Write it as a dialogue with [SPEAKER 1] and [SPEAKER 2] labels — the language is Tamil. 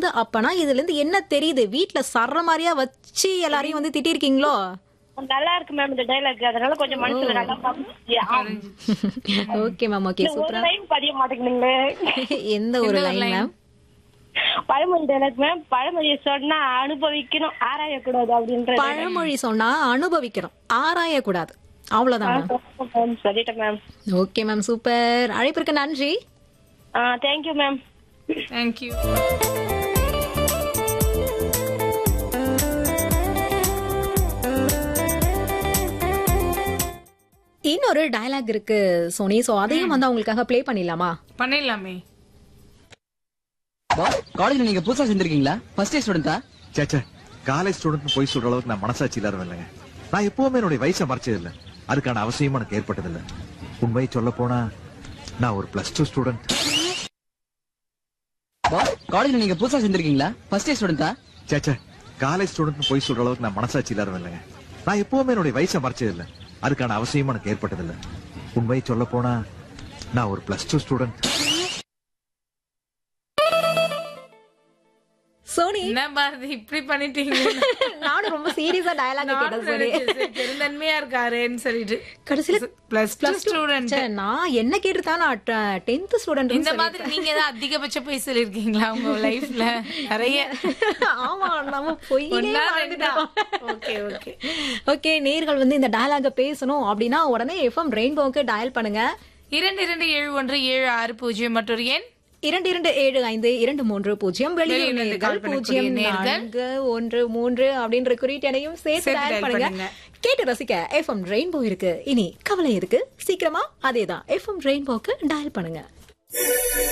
[SPEAKER 1] வந்து அப்பனா இதுல இருந்து என்ன தெரியுது வீட்ல சர்ற மாதிரியா வச்சு எல்லாரையும் வந்து திட்டிருக்கீங்களோ
[SPEAKER 2] நல்லா இருக்கு மேம் இந்த டைலாக் அதனால கொஞ்சம் மனசுல நல்லா பதிஞ்சுச்சு. ஆம்.
[SPEAKER 1] ஓகே மேம் ஓகே
[SPEAKER 2] இந்த ஒரு
[SPEAKER 1] சூப்பரா
[SPEAKER 2] லைன் பதிய மாட்டேங்குதுங்களே
[SPEAKER 1] எந்த ஒரு லைன் மேம்
[SPEAKER 2] பழமொழி டைலாக் மேம் பழமொழியை சொன்னா அனுபவிக்கணும் ஆராயக்கூடாது அப்படின்ற
[SPEAKER 1] பழமொழி சொன்னா அனுபவிக்கிறோம் ஆராய கூடாது அவ்வளவுதான் மேம்
[SPEAKER 2] மேம் சொல்லிட்டேன் மேம்
[SPEAKER 1] ஓகே மேம் சூப்பர் அழைப்பிற்கு நன்றி
[SPEAKER 2] ஆ தேங்க்யூ மேம்
[SPEAKER 3] தேங்க்யூ
[SPEAKER 1] இன்னொரு டயலாக் இருக்கு சோனி சோ அதையும் வந்து அவங்களுக்காக ப்ளே பண்ணிடலாமா
[SPEAKER 3] பண்ணிடலாமே
[SPEAKER 4] பாஸ் காலேஜ்ல நீங்க புதுசா சேர்ந்திருக்கீங்களா ஃபர்ஸ்ட் இயர் ஸ்டூடெண்டா
[SPEAKER 5] சேச்சே காலேஜ் ஸ்டூடெண்ட் போய் சொல்ற அளவுக்கு நான் மனசாட்சி இல்லாதவன் இல்லைங்க நான் எப்பவுமே என்னுடைய வயசை மறைச்சது இல்ல அதுக்கான அவசியமும் எனக்கு ஏற்பட்டதில்ல உண்மையை சொல்ல போனா நான் ஒரு பிளஸ் டூ ஸ்டூடெண்ட்
[SPEAKER 4] பாஸ் காலேஜ்ல நீங்க புதுசா சேர்ந்திருக்கீங்களா ஃபர்ஸ்ட் இயர் ஸ்டூடெண்டா
[SPEAKER 5] சேச்சே காலேஜ் ஸ்டூடெண்ட் போய் சொல்ற அளவுக்கு நான் மனசாட்சி இல்லாதவன் இல்லைங்க நான் எப்பவுமே என்னுடைய வயசை மறைச்சது இல்ல அதுக்கான அவசியமும் எனக்கு ஏற்பட்டதில்ல உண்மையை சொல்ல போனா நான் ஒரு பிளஸ் டூ ஸ்டூடெண்ட்
[SPEAKER 1] சோனி
[SPEAKER 3] என்ன பாரதி இப்படி பண்ணிட்டீங்க
[SPEAKER 1] நானும் ரொம்ப சீரியஸா டயலாக் கேட்டேன்
[SPEAKER 3] நானும்
[SPEAKER 1] சோனி
[SPEAKER 3] நினைச்சேன், சரி, பெருந்தன்மையா இருக்காருன்னு சொல்லிட்டு
[SPEAKER 1] கடைசியில
[SPEAKER 3] பிளஸ் டூ ஸ்டூடெண்ட்
[SPEAKER 1] ச்சே, நான் என்ன கேட்டுதான் நான் டென்த் ஸ்டூடெண்ட்
[SPEAKER 3] இந்த மாதிரி நீங்க தான் அதிகபட்ச போய் சொல்லிருக்கீங்களா உங்க லைஃப்ல நிறைய
[SPEAKER 1] ஆமா நம்ம போய்
[SPEAKER 3] ஒண்ணா ரெண்டா? Okay, okay.
[SPEAKER 1] ஓகே நேர்கள் வந்து இந்த டயலாக பேசணும் அப்படின்னா உடனே எஃப்எம் ரெயின்போக்கு டயல் பண்ணுங்க
[SPEAKER 3] இரண்டு இரண்டு ஏழு ஒன்று ஏழு ஆறு பூஜ்ஜியம் மற்றொரு எண்
[SPEAKER 1] இரண்டு இரண்டு ஏழு ஐந்து இரண்டு மூன்று பூஜ்ஜியம் வெளியூர்
[SPEAKER 3] வெளியூர்ல இருந்து
[SPEAKER 1] நேர்கள்
[SPEAKER 3] call பண்ணக்கூடிய
[SPEAKER 1] பூஜ்ஜியம்
[SPEAKER 3] நேர்கள்.
[SPEAKER 1] நான்கு ஒன்று மூன்று அப்படின்ற குறியீட்டையும் சேர்த்து
[SPEAKER 3] சேர்த்து
[SPEAKER 1] டயல்
[SPEAKER 3] dial
[SPEAKER 1] பண்ணுங்க
[SPEAKER 3] பண்ணுங்க.
[SPEAKER 1] கேட்டு ரசிக்க எஃப்எம் ரெயின்போ இருக்கு இனி கவலை இருக்கு சீக்கிரமா அதேதான் எஃப்எம் ரெயின்போக்கு டயல் பண்ணுங்க